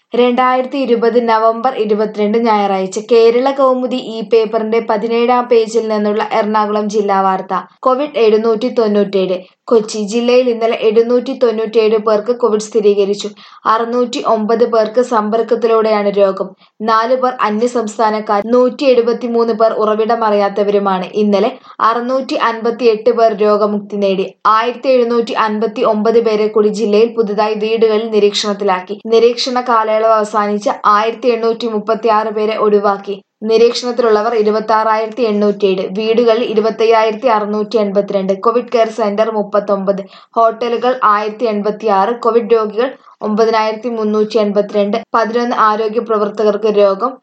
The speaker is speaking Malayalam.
രണ്ടായിരത്തി ഇരുപത് നവംബർ ഇരുപത്തിരണ്ട് ഞായറാഴ്ച കേരള കൗമുദി ഈ പേപ്പറിന്റെ പതിനേഴാം പേജിൽ നിന്നുള്ള എറണാകുളം ജില്ലാ വാർത്ത കോവിഡ് എഴുന്നൂറ്റി തൊണ്ണൂറ്റേഴ് കൊച്ചി ജില്ലയിൽ ഇന്നലെ എഴുന്നൂറ്റി തൊണ്ണൂറ്റേഴ് പേർക്ക് കോവിഡ് സ്ഥിരീകരിച്ചു അറുന്നൂറ്റി ഒമ്പത് പേർക്ക് സമ്പർക്കത്തിലൂടെയാണ് രോഗം നാല് പേർ അന്യസംസ്ഥാനക്കാർ നൂറ്റി എഴുപത്തിമൂന്ന് പേർ ഉറവിടമറിയാത്തവരുമാണ് ഇന്നലെ അറുന്നൂറ്റി അൻപത്തി എട്ട് പേർ രോഗമുക്തി നേടി ആയിരത്തി എഴുന്നൂറ്റി അൻപത്തി ഒമ്പത് പേരെ കൂടി ജില്ലയിൽ പുതുതായി വീടുകളിൽ നിരീക്ഷണത്തിലാക്കി നിരീക്ഷണ കാലയളവ് അവസാനിച്ച ആയിരത്തി എണ്ണൂറ്റി മുപ്പത്തി ആറ് പേരെ ഒഴിവാക്കി നിരീക്ഷണത്തിലുള്ളവർ ഇരുപത്തി ആറായിരത്തി എണ്ണൂറ്റിയേഴ് വീടുകളിൽ ഇരുപത്തയ്യായിരത്തി അറുന്നൂറ്റി എൺപത്തിരണ്ട് കോവിഡ് കെയർ സെന്റർ മുപ്പത്തൊമ്പത് ഹോട്ടലുകൾ ആയിരത്തി എൺപത്തി ആറ് കോവിഡ് രോഗികൾ ഒമ്പതിനായിരത്തി മുന്നൂറ്റി എൺപത്തിരണ്ട് പതിനൊന്ന് ആരോഗ്യ പ്രവർത്തകർക്ക് രോഗം